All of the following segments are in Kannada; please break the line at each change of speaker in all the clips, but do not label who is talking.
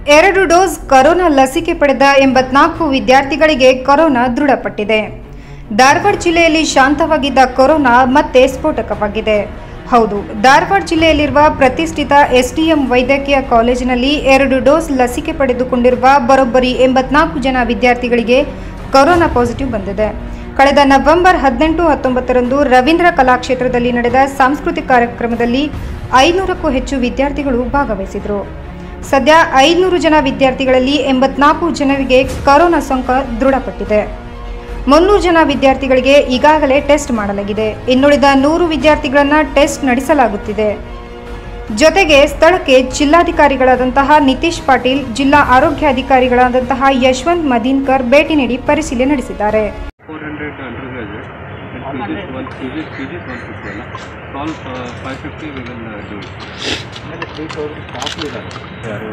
ಎರಡು ಡೋಸ್ ಕೊರೋನಾ ಲಸಿಕೆ ಪಡೆದ ಎಂಬತ್ನಾಲ್ಕು ವಿದ್ಯಾರ್ಥಿಗಳಿಗೆ ಕೊರೋನಾ ದೃಢಪಟ್ಟಿದೆ ಧಾರವಾಡ ಜಿಲ್ಲೆಯಲ್ಲಿ ಶಾಂತವಾಗಿದ್ದ ಕೊರೋನಾ ಮತ್ತೆ ಸ್ಫೋಟಕವಾಗಿದೆ ಹೌದು ಧಾರವಾಡ ಜಿಲ್ಲೆಯಲ್ಲಿರುವ ಪ್ರತಿಷ್ಠಿತ ಎಸ್ಡಿಎಂ ವೈದ್ಯಕೀಯ ಕಾಲೇಜಿನಲ್ಲಿ ಎರಡು ಡೋಸ್ ಲಸಿಕೆ ಪಡೆದುಕೊಂಡಿರುವ ಬರೋಬ್ಬರಿ ಎಂಬತ್ನಾಲ್ಕು ಜನ ವಿದ್ಯಾರ್ಥಿಗಳಿಗೆ ಕೊರೋನಾ ಪಾಸಿಟಿವ್ ಬಂದಿದೆ ಕಳೆದ ನವೆಂಬರ್ ಹದಿನೆಂಟು ಹತ್ತೊಂಬತ್ತರಂದು ರವೀಂದ್ರ ಕಲಾಕ್ಷೇತ್ರದಲ್ಲಿ ನಡೆದ ಸಾಂಸ್ಕೃತಿಕ ಕಾರ್ಯಕ್ರಮದಲ್ಲಿ ಐನೂರಕ್ಕೂ ಹೆಚ್ಚು ವಿದ್ಯಾರ್ಥಿಗಳು ಭಾಗವಹಿಸಿದರು ಸದ್ಯ ಐನೂರು ಜನ ವಿದ್ಯಾರ್ಥಿಗಳಲ್ಲಿ ಎಂಬತ್ನಾಲ್ಕು ಜನರಿಗೆ ಕೊರೋನಾ ಸೋಂಕು ದೃಢಪಟ್ಟಿದೆ ಮುನ್ನೂರು ಜನ ವಿದ್ಯಾರ್ಥಿಗಳಿಗೆ ಈಗಾಗಲೇ ಟೆಸ್ಟ್ ಮಾಡಲಾಗಿದೆ ಇನ್ನುಳಿದ ನೂರು ವಿದ್ಯಾರ್ಥಿಗಳನ್ನು ಟೆಸ್ಟ್ ನಡೆಸಲಾಗುತ್ತಿದೆ ಜೊತೆಗೆ ಸ್ಥಳಕ್ಕೆ ಜಿಲ್ಲಾಧಿಕಾರಿಗಳಾದಂತಹ ನಿತೀಶ್ ಪಾಟೀಲ್ ಜಿಲ್ಲಾ ಆರೋಗ್ಯಾಧಿಕಾರಿಗಳಾದಂತಹ ಯಶವಂತ್ ಮದೀನ್ಕರ್ ಭೇಟಿ ನೀಡಿ ಪರಿಶೀಲನೆ ನಡೆಸಿದ್ದಾರೆ
400 undergraduate and PGs, one PGs, PGs 150 ಅಲ್ಲ all 550 we will uh, do it. ಆಮೇಲೆ ತ್ರೀ ತೌಸಂಡ್ ಸ್ಟಾಫ್ ಇದ್ದಾರೆ ಯಾರು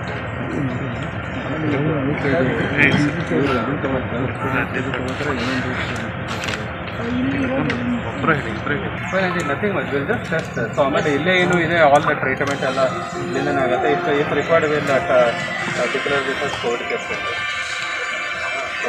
nothing much will just test so ಆಮೇಲೆ ಇಲ್ಲೇ ಏನು ಇದೆ ಆಲ್ ದ ಟ್ರೀಟ್ಮೆಂಟ್ ಎಲ್ಲ ಇಲ್ಲೇನೇ ಆಗುತ್ತೆ if if required will declare this covid case so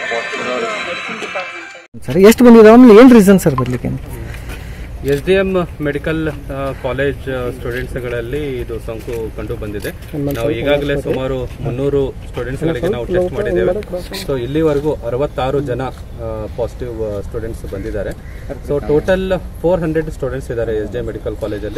positive
sir ಎಷ್ಟು ಬಂದಿದೆ ಆಮೇಲೆ ಏನು ರೀಸನ್ ಸರ್ ಬರ್ಲಿಕ್ಕೆ
S D M medical college ಸ್ಟೂಡೆಂಟ್ಸ್ಗಳಲ್ಲಿ ಇದು ಸೋಂಕು ಕಂಡು ಬಂದಿದೆ ನಾವು ಈಗಾಗಲೇ ಸುಮಾರು ಮುನ್ನೂರು ಸ್ಟೂಡೆಂಟ್ಸ್ಗಳಿಗೆ ನಾವು ಟೆಸ್ಟ್ ಮಾಡಿದ್ದೇವೆ ಸೊ ಇಲ್ಲಿವರೆಗೂ ಅರವತ್ತಾರು ಜನ ಪಾಸಿಟಿವ್ ಸ್ಟೂಡೆಂಟ್ಸ್ ಬಂದಿದ್ದಾರೆ so total four hundred students ಇದ್ದಾರೆ ಎಸ್ ಡಿ ಎಂ ಮೆಡಿಕಲ್ ಕಾಲೇಜಲ್ಲಿ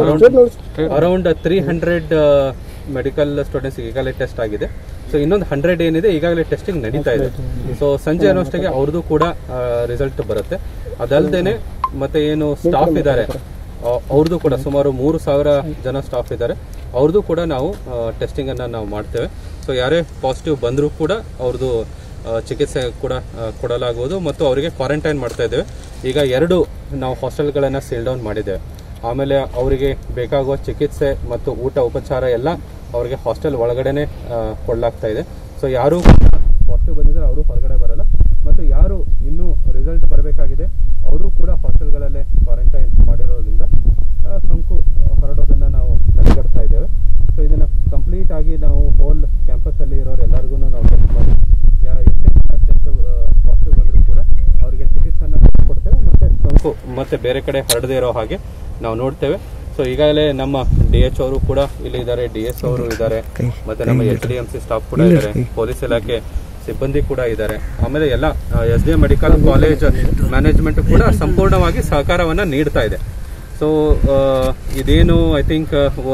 around three hundred medical students ಈಗಾಗಲೇ ಟೆಸ್ಟ್ ಆಗಿದೆ ಸೊ ಇನ್ನೊಂದು ಹಂಡ್ರೆಡ್ ಏನಿದೆ ಈಗಾಗಲೇ ಟೆಸ್ಟಿಂಗ್ ನಡೀತಾ ಇದೆ ಸೊ ಸಂಜೆ ಅನ್ನೋಷ್ಟಕ್ಕೆ ಅವ್ರದ್ದು ಕೂಡ ರಿಸಲ್ಟ್ ಬರುತ್ತೆ ಅದಲ್ಲದೆ ಮತ್ತೆ ಏನು ಸ್ಟಾಫ್ ಇದ್ದಾರೆ ಅವ್ರದ್ದು ಕೂಡ ಸುಮಾರು ಮೂರು ಸಾವಿರ ಜನ ಸ್ಟಾಫ್ ಇದ್ದಾರೆ ಅವ್ರದ್ದು ಕೂಡ ನಾವು ಟೆಸ್ಟಿಂಗ್ ಅನ್ನ ನಾವು ಮಾಡ್ತೇವೆ ಸೊ ಯಾರೇ ಪಾಸಿಟಿವ್ ಬಂದರೂ ಕೂಡ ಅವ್ರದ್ದು ಆ, ಚಿಕಿತ್ಸೆ ಕೂಡ ಆ, ಕೊಡಲಾಗುವುದು ಮತ್ತು ಅವರಿಗೆ ಕ್ವಾರಂಟೈನ್ ಮಾಡ್ತಾ ಇದ್ದೇವೆ ಈಗ ಎರಡು ನಾವು ಹಾಸ್ಟೆಲ್ಗಳನ್ನು ಸೀಲ್ ಡೌನ್ ಮಾಡಿದ್ದೇವೆ ಆಮೇಲೆ ಅವರಿಗೆ ಬೇಕಾಗುವ ಚಿಕಿತ್ಸೆ ಮತ್ತು ಊಟ ಉಪಚಾರ ಎಲ್ಲ ಅವರಿಗೆ ಹಾಸ್ಟೆಲ್ ಒಳಗಡೆನೆ ಆ, ಕೊಡಲಾಗ್ತಾ ಇದೆ ಸೊ ಯಾರು ಪಾಸಿಟಿವ್ ಬಂದಿದ್ರೆ ಅವರು ಹೊರಗಡೆ ಬರಲ್ಲ ಮತ್ತು ಯಾರು ಇನ್ನೂ ರಿಸಲ್ಟ್ ಬರಬೇಕಾಗಿದೆ ಅವರು ಕೂಡ ಹಾಸ್ಟೆಲ್ಗಳಲ್ಲೇ ಕ್ವಾರಂಟೈನ್ ಮಾಡಿರೋದ್ರಿಂದ ಆ, ಸೋಂಕು ಹರಡೋದನ್ನ ನಾವು ತಡೆಗಟ್ತಾ ಇದ್ದೇವೆ ಸೊ ಇದನ್ನ ಕಂಪ್ಲೀಟ್ ಆಗಿ ನಾವು ಹೋಲ್ ಕ್ಯಾಂಪಸ್ ಅಲ್ಲಿ ಇರೋರು ಎಲ್ಲರಿಗೂ ನಾವು ಟೆಸ್ಟ್ ಮಾಡಿ ಯಾ- ಎಷ್ಟೇ ಟೆಸ್ಟ್ ಪಾಸಿಟಿವ್ ಬಂದರೂ ಕೂಡ ಅವರಿಗೆ ಚಿಕಿತ್ಸೆನ ಕೊಡ್ತೇವೆ ಮತ್ತೆ ಸೋಂಕು ಮತ್ತೆ ಬೇರೆ ಕಡೆ ಹರಡದೇ ಇರೋ ಹಾಗೆ ನಾವು ನೋಡ್ತೇವೆ ಸೊ ಈಗಾಗಲೇ ನಮ್ಮ ಡಿ ಎಚ್ ಅವರು ಕೂಡ ಇಲ್ಲಿ ಇದ್ದಾರೆ ಡಿ ಎಸ್ ಅವರು ಇದ್ದಾರೆ ಮತ್ತೆ ನಮ್ಮ H D M C staff ಕೂಡ ಇದ್ದಾರೆ ಪೊಲೀಸ್ ಇಲಾಖೆ ಸಿಬ್ಬಂದಿ ಕೂಡ ಇದ್ದಾರೆ ಆಮೇಲೆ ಎಲ್ಲ S D M medical college management ಕೂಡ ಸಂಪೂರ್ಣವಾಗಿ ಸಹಕಾರವನ್ನ ನೀಡ್ತಾ ಇದೆ ಸೊ ಇದೇನು ಐ ಥಿಂಕ್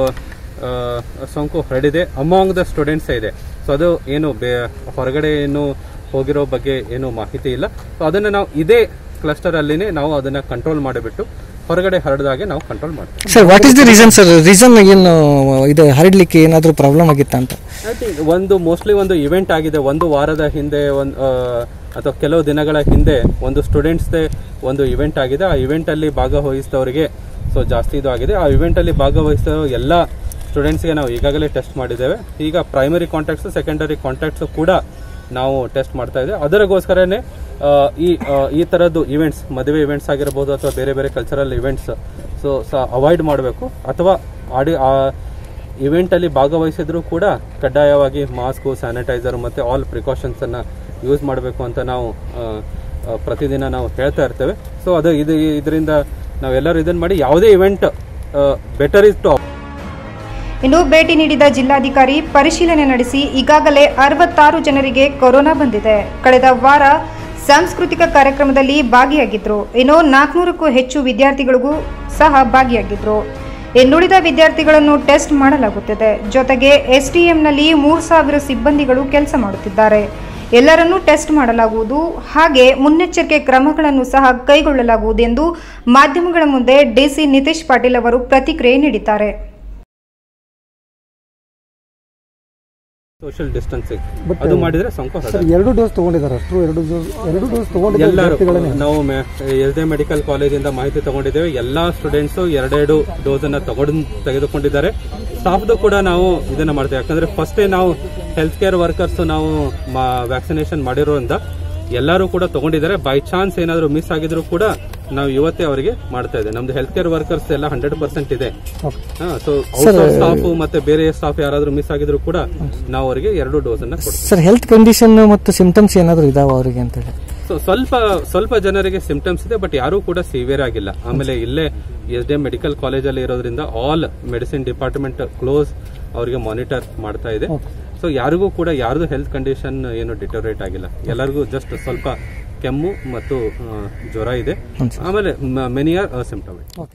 ಸೋಂಕು ಹರಡಿದೆ ಅಮಾಂಗ್ ದ ಸ್ಟೂಡೆಂಟ್ಸ್ ಇದೆ ಸೊ ಅದು ಏನು ಬೇ ಹೊರಗಡೆ ಏನು ಹೋಗಿರೋ ಬಗ್ಗೆ ಏನು ಮಾಹಿತಿ ಇಲ್ಲ ಸೊ ಅದನ್ನ ನಾವು ಇದೇ ಕ್ಲಸ್ಟರ್ ಅಲ್ಲಿನೇ ನಾವು ಅದನ್ನ ಕಂಟ್ರೋಲ್ ಮಾಡಿಬಿಟ್ಟು ಹೊರಗಡೆ ಹರಡದಾಗೆ ನಾವು ಕಂಟ್ರೋಲ್ ಮಾಡ್ತೀವಿ
sir what is the reason sir reason ಏನು ಇದು ಹರಡ್ಲಿಕ್ಕೆ ಏನಾದರೂ ಪ್ರಾಬ್ಲಮ್ ಆಗಿತ್ತಾ ಅಂತ
ಐ ಥಿಂಕ್ ಒಂದು ಮೋಸ್ಟ್ಲಿ ಒಂದು ಇವೆಂಟ್ ಆಗಿದೆ ಒಂದು ವಾರದ ಹಿಂದೆ ಒಂದು ಅಥವಾ ಕೆಲವು ದಿನಗಳ ಹಿಂದೆ ಒಂದು ಸ್ಟೂಡೆಂಟ್ಸ್ದೇ ಒಂದು ಇವೆಂಟ್ ಆಗಿದೆ ಆ ಇವೆಂಟ್ ಅಲ್ಲಿ ಭಾಗವಹಿಸಿದವರಿಗೆ ಸೊ ಜಾಸ್ತಿ ಇದು ಆಗಿದೆ ಆ ಇವೆಂಟ್ ಅಲ್ಲಿ ಭಾಗವಹಿಸಿದ ಎಲ್ಲ ಸ್ಟೂಡೆಂಟ್ಸ್ಗೆ ನಾವು ಈಗಾಗಲೇ ಟೆಸ್ಟ್ ಮಾಡಿದ್ದೇವೆ ಈಗ ಪ್ರೈಮರಿ ಕಾಂಟ್ಯಾಕ್ಟ್ಸ್ ಸೆಕೆಂಡರಿ ಕಾಂಟ್ಯಾಕ್ಟ್ಸ್ ಕೂಡ ನಾವು ಟೆಸ್ಟ್ ಮಾಡ್ತಾ ಇದ್ದೇವೆ ಅದರಗೋಸ್ಕರನೇ ಆ, ಈ ಆ, ಈ ತರದ್ದು ಇವೆಂಟ್ಸ್ ಮದುವೆ ಇವೆಂಟ್ಸ್ ಆಗಿರ್ಬೋದು ಅಥವಾ ಬೇರೆ ಬೇರೆ ಕಲ್ಚರಲ್ ಇವೆಂಟ್ಸ್ ಸೊ ಅವಾಯ್ಡ್ ಮಾಡಬೇಕು ಅಥವಾ ಆಡಿ ಆ ಇವೆಂಟ್ ಅಲ್ಲಿ ಭಾಗವಹಿಸಿದ್ರು ಕೂಡ ಕಡ್ಡಾಯವಾಗಿ ಮಾಸ್ಕ್ ಸ್ಯಾನಿಟೈಸರ್ ಮತ್ತೆ ಆಲ್ ಪ್ರಿಕಾಷನ್ಸ್ ಅನ್ನ ಯೂಸ್ ಮಾಡಬೇಕು ಅಂತ ನಾವು ಆ, ಆ, ಪ್ರತಿದಿನ ನಾವು ಹೇಳ್ತಾ ಇರ್ತೇವೆ ಸೊ ಅದು ಇದು ಇದರಿಂದ ನಾವೆಲ್ಲರೂ ಇದನ್ನ ಮಾಡಿ ಯಾವುದೇ ಇವೆಂಟ್ ಬೆಟರ್ ಇಸ್ ಟು
ಇನ್ನು ಭೇಟಿ ನೀಡಿದ ಜಿಲ್ಲಾಧಿಕಾರಿ ಪರಿಶೀಲನೆ ನಡೆಸಿ ಈಗಾಗಲೇ ಅರವತ್ತಾರು ಜನರಿಗೆ ಕೊರೋನಾ ಬಂದಿದೆ ಕಳೆದ ವಾರ ಸಾಂಸ್ಕೃತಿಕ ಕಾರ್ಯಕ್ರಮದಲ್ಲಿ ಭಾಗಿಯಾಗಿದ್ರು ಇನ್ನು ನಾಲ್ಕುನೂರಕ್ಕೂ ಹೆಚ್ಚು ವಿದ್ಯಾರ್ಥಿಗಳಿಗೂ ಸಹ ಭಾಗಿಯಾಗಿದ್ರು ಇನ್ನುಳಿದ ವಿದ್ಯಾರ್ಥಿಗಳನ್ನು ಟೆಸ್ಟ್ ಮಾಡಲಾಗುತ್ತಿದೆ ಜೊತೆಗೆ ಎಸ್ಟಿಎಂನಲ್ಲಿ ಮೂರು ಸಾವಿರ ಸಿಬ್ಬಂದಿಗಳು ಕೆಲಸ ಮಾಡುತ್ತಿದ್ದಾರೆ ಎಲ್ಲರನ್ನೂ ಟೆಸ್ಟ್ ಮಾಡಲಾಗುವುದು ಹಾಗೆ ಮುನ್ನೆಚ್ಚರಿಕೆ ಕ್ರಮಗಳನ್ನು ಸಹ ಕೈಗೊಳ್ಳಲಾಗುವುದು ಎಂದು ಮಾಧ್ಯಮಗಳ ಮುಂದೆ ಡಿಸಿ ನಿತೀಶ್ ಪಾಟೀಲ್ ಅವರು ಪ್ರತಿಕ್ರಿಯೆ ನೀಡಿದ್ದಾರೆ
ಸೋಷಿಯಲ್ ಡಿಸ್ಟೆನ್ಸಿಂಗ್ ಅದು ಮಾಡಿದ್ರೆ ಸೋಂಕು ಹರಡಲ್ಲ.
ಎರಡು ಡೋಸ್ ತಗೊಂಡಿದ್ದಾರೆ ಅಷ್ಟು ಎರಡು ಡೋಸ್ ಎರಡು ಡೋಸ್ ತಗೊಂಡಿದ್ದಾರೆ
ಎಲ್ಲರೂ ನಾವು ಎಸ್ ಡಿ ಮೆಡಿಕಲ್ ಕಾಲೇಜಿಂದ ಮಾಹಿತಿ ತಗೊಂಡಿದ್ದೇವೆ ಎಲ್ಲಾ ಸ್ಟೂಡೆಂಟ್ಸ್ ಎರಡೆರಡು ಡೋಸ್ ಅನ್ನ ತಗೊಂಡು ತೆಗೆದುಕೊಂಡಿದ್ದಾರೆ ಸ್ಟಾಫ್ದು ಕೂಡ ನಾವು ಇದನ್ನ ಮಾಡ್ತೇವೆ ಯಾಕಂದ್ರೆ ಫಸ್ಟ್ ನಾವು ಹೆಲ್ತ್ ಕೇರ್ ವರ್ಕರ್ಸ್ ನಾವು ವ್ಯಾಕ್ಸಿನೇಷನ್ ಮಾಡಿರೋದ್ರಿಂದ ಎಲ್ಲರೂ ಕೂಡ ತಗೊಂಡಿದ್ದಾರೆ ಬೈ ಚಾನ್ಸ್ ಏನಾದ್ರು ಮಿಸ್ ಆಗಿದ್ರು ಕೂಡ ನಾವು ಇವತ್ತೇ ಅವರಿಗೆ ಮಾಡ್ತಾ ಇದ್ದೇವೆ ನಮ್ದು ಹೆಲ್ತ್ ಕೇರ್ ವರ್ಕರ್ಸ್ ಎಲ್ಲ ಹಂಡ್ರೆಡ್ ಪರ್ಸೆಂಟ್ ಇದೆ ಸೊ ಸ್ಟಾಫ್ ಮತ್ತೆ ಬೇರೆ ಸ್ಟಾಫ್ ಯಾರಾದ್ರೂ ಮಿಸ್ ಆಗಿದ್ರು ಕೂಡ ನಾವು ಅವರಿಗೆ ಎರಡು ಡೋಸ್ ಅನ್ನ ಕೊಡ್ತೀವಿ
ಸರ್ ಹೆಲ್ತ್ ಕಂಡೀಷನ್ ಮತ್ತು ಸಿಂಪ್ಟಮ್ಸ್ ಏನಾದರೂ ಇದಾವ ಅವರಿಗೆ ಅಂತ ಹೇಳಿ
ಸೊ ಸ್ವಲ್ಪ ಸ್ವಲ್ಪ ಜನರಿಗೆ ಸಿಂಪ್ಟಮ್ಸ್ ಇದೆ ಬಟ್ ಯಾರೂ ಕೂಡ ಸಿವಿಯರ್ ಆಗಿಲ್ಲ ಆಮೇಲೆ ಇಲ್ಲೇ ಎಸ್ ಡಿ ಎಂ ಮೆಡಿಕಲ್ ಕಾಲೇಜಲ್ಲಿ ಇರೋದ್ರಿಂದ ಆಲ್ ಮೆಡಿಸಿನ್ ಡಿಪಾರ್ಟ್ಮೆಂಟ್ ಕ್ಲೋಸ್ ಅವರಿಗೆ ಮಾನಿಟರ್ ಮಾಡ್ತಾ ಇದೆ ಸೊ ಯಾರಿಗೂ ಕೂಡ ಯಾರ್ದು ಹೆಲ್ತ್ ಕಂಡೀಷನ್ ಏನು ಡಿಟೋರೇಟ್ ಆಗಿಲ್ಲ ಎಲ್ಲರಿಗೂ ಜಸ್ಟ್ ಸ್ವಲ್ಪ ಕೆಮ್ಮು ಮತ್ತು ಆ, ಜ್ವರ ಇದೆ ಆಮೇಲೆ ಮೆನಿ ಆರ್ ಸಿಂಪ್ಟಮ್
ಓಕೆ